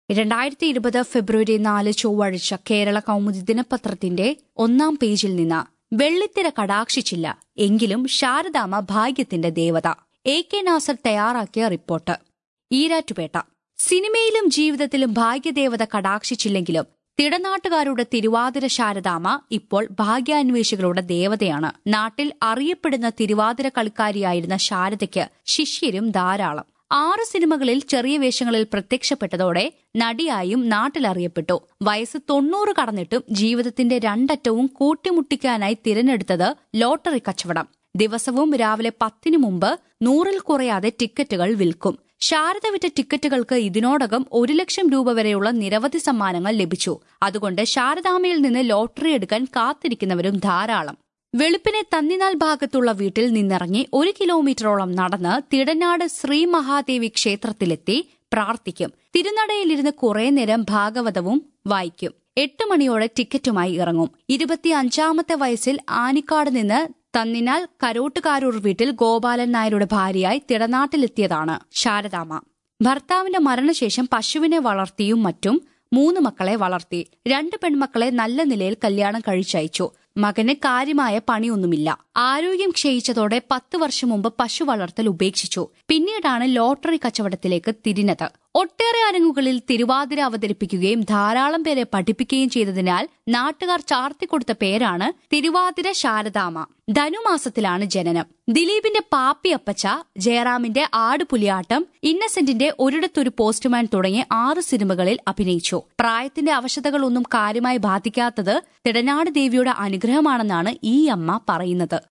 രണ്ടായിരത്തി ഇരുപത് ഫെബ്രുവരി നാല് ചൊവ്വാഴ്ച കേരള കൗമുദി ദിനപത്രത്തിന്റെ ഒന്നാം പേജിൽ നിന്ന് വെള്ളിത്തിര കടാക്ഷിച്ചില്ല എങ്കിലും ശാരദാമ ഭാഗ്യത്തിന്റെ ദേവത എ കെ നാസർ തയ്യാറാക്കിയ റിപ്പോർട്ട് ഈരാറ്റുപേട്ട സിനിമയിലും ജീവിതത്തിലും ഭാഗ്യദേവത കടാക്ഷിച്ചില്ലെങ്കിലും തിടനാട്ടുകാരുടെ തിരുവാതിര ശാരദാമ ഇപ്പോൾ ഭാഗ്യാന്വേഷികളുടെ ദേവതയാണ് നാട്ടിൽ അറിയപ്പെടുന്ന തിരുവാതിര കളിക്കാരിയായിരുന്ന ശാരദയ്ക്ക് ശിഷ്യരും ധാരാളം ആറ് സിനിമകളിൽ ചെറിയ വേഷങ്ങളിൽ പ്രത്യക്ഷപ്പെട്ടതോടെ നടിയായും നാട്ടിലറിയപ്പെട്ടു വയസ്സ് തൊണ്ണൂറ് കടന്നിട്ടും ജീവിതത്തിന്റെ രണ്ടറ്റവും കൂട്ടിമുട്ടിക്കാനായി തിരഞ്ഞെടുത്തത് ലോട്ടറി കച്ചവടം ദിവസവും രാവിലെ പത്തിനു മുമ്പ് നൂറിൽ കുറയാതെ ടിക്കറ്റുകൾ വിൽക്കും ശാരദ വിറ്റ ടിക്കറ്റുകൾക്ക് ഇതിനോടകം ഒരു ലക്ഷം രൂപ വരെയുള്ള നിരവധി സമ്മാനങ്ങൾ ലഭിച്ചു അതുകൊണ്ട് ശാരദാമയിൽ നിന്ന് ലോട്ടറി എടുക്കാൻ കാത്തിരിക്കുന്നവരും ധാരാളം വെളുപ്പിനെ തന്നിനാൽ ഭാഗത്തുള്ള വീട്ടിൽ നിന്നിറങ്ങി ഒരു കിലോമീറ്ററോളം നടന്ന് തിടനാട് ശ്രീ മഹാദേവി ക്ഷേത്രത്തിലെത്തി പ്രാർത്ഥിക്കും തിരുനടയിലിരുന്ന് കുറേ നേരം ഭാഗവതവും വായിക്കും എട്ട് മണിയോടെ ടിക്കറ്റുമായി ഇറങ്ങും ഇരുപത്തിയഞ്ചാമത്തെ വയസ്സിൽ ആനിക്കാട് നിന്ന് തന്നിനാൽ കരോട്ടുകാരൂർ വീട്ടിൽ ഗോപാലൻ നായരുടെ ഭാര്യയായി തിടനാട്ടിലെത്തിയതാണ് ശാരദാമ്മ ഭർത്താവിന്റെ മരണശേഷം പശുവിനെ വളർത്തിയും മറ്റും മൂന്ന് മക്കളെ വളർത്തി രണ്ട് പെൺമക്കളെ നല്ല നിലയിൽ കല്യാണം കഴിച്ചയച്ചു മകന് കാര്യമായ പണിയൊന്നുമില്ല ആരോഗ്യം ക്ഷയിച്ചതോടെ പത്ത് വർഷം മുമ്പ് പശു വളർത്തൽ ഉപേക്ഷിച്ചു പിന്നീടാണ് ലോട്ടറി കച്ചവടത്തിലേക്ക് തിരിഞ്ഞത് ഒട്ടേറെ അരങ്ങുകളിൽ തിരുവാതിര അവതരിപ്പിക്കുകയും ധാരാളം പേരെ പഠിപ്പിക്കുകയും ചെയ്തതിനാൽ നാട്ടുകാർ ചാർത്തിക്കൊടുത്ത പേരാണ് തിരുവാതിര ശാരദാമ ധനുമാസത്തിലാണ് ജനനം ദിലീപിന്റെ പാപ്പി അപ്പച്ച ജയറാമിന്റെ ആടുപുലിയാട്ടം ഇന്നസെന്റിന്റെ ഒരിടത്തൊരു പോസ്റ്റ്മാൻ തുടങ്ങി ആറ് സിനിമകളിൽ അഭിനയിച്ചു പ്രായത്തിന്റെ അവശതകളൊന്നും കാര്യമായി ബാധിക്കാത്തത് തിടനാട് ദേവിയുടെ അനുഗ്രഹമാണെന്നാണ് ഈ അമ്മ പറയുന്നത്